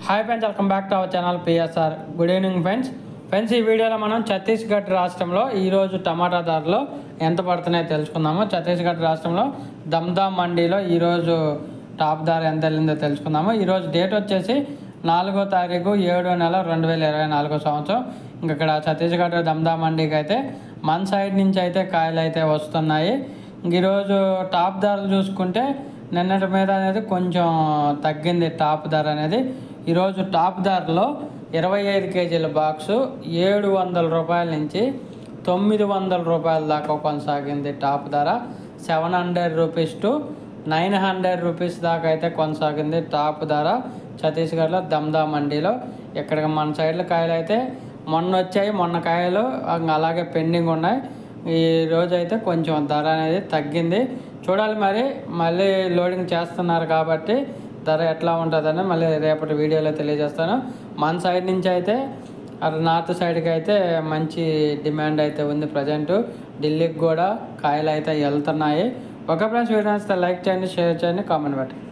hi friends welcome back to our channel PSR good evening friends friends ఈ వీడియోలో మనం ఛత్తీస్గఢ్ రాష్ట్రంలో ఈరోజు టమాటా ధరలు ఎంత పడుతున్నాయో తెలుసుకుందాము ఛత్తీస్గఢ్ రాష్ట్రంలో దమ్దా మండీలో ఈరోజు టాప్ ధర ఎంత వెళ్ళిందో తెలుసుకుందాము ఈరోజు డేట్ వచ్చేసి నాలుగో తారీఖు ఏడో నెల రెండు వేల ఇరవై నాలుగో సంవత్సరం ఇంక ఇక్కడ ఛత్తీస్గఢ్ దమ్దా మండీకి అయితే మన సైడ్ నుంచి అయితే కాయలు అయితే వస్తున్నాయి ఇంక ఈరోజు టాప్ ధరలు చూసుకుంటే నిన్నటి మీద అనేది కొంచెం తగ్గింది టాప్ ధర అనేది ఈరోజు టాప్ ధరలో ఇరవై ఐదు కేజీల బాక్సు ఏడు వందల రూపాయల నుంచి తొమ్మిది వందల రూపాయల దాకా కొనసాగింది టాప్ ధర seven hundred rupees to nine hundred rupees దాకా అయితే కొనసాగింది టాప్ ధర ఛత్తీస్గఢ్లో దమ్దా మండీలో ఇక్కడ మన సైడ్లో కాయలు అయితే మొన్న వచ్చాయి మొన్న కాయలు ఇంక అలాగే పెండింగ్ ఉన్నాయి ఈ రోజు అయితే కొంచెం ధర అనేది తగ్గింది చూడాలి మరి మళ్ళీ లోడింగ్ చేస్తున్నారు కాబట్టి ధర ఎట్లా ఉంటుందని మళ్ళీ రేపటి వీడియోలో తెలియజేస్తాను మన సైడ్ నుంచి అయితే అటు నార్త్ సైడ్కి అయితే మంచి డిమాండ్ అయితే ఉంది ప్రజెంట్ ఢిల్లీకి కూడా కాయలు అయితే వెళ్తున్నాయి ఒక ఫ్రెండ్స్ వీడియో నచ్చితే లైక్ చేయండి షేర్ చేయండి కామెంట్ పెట్టండి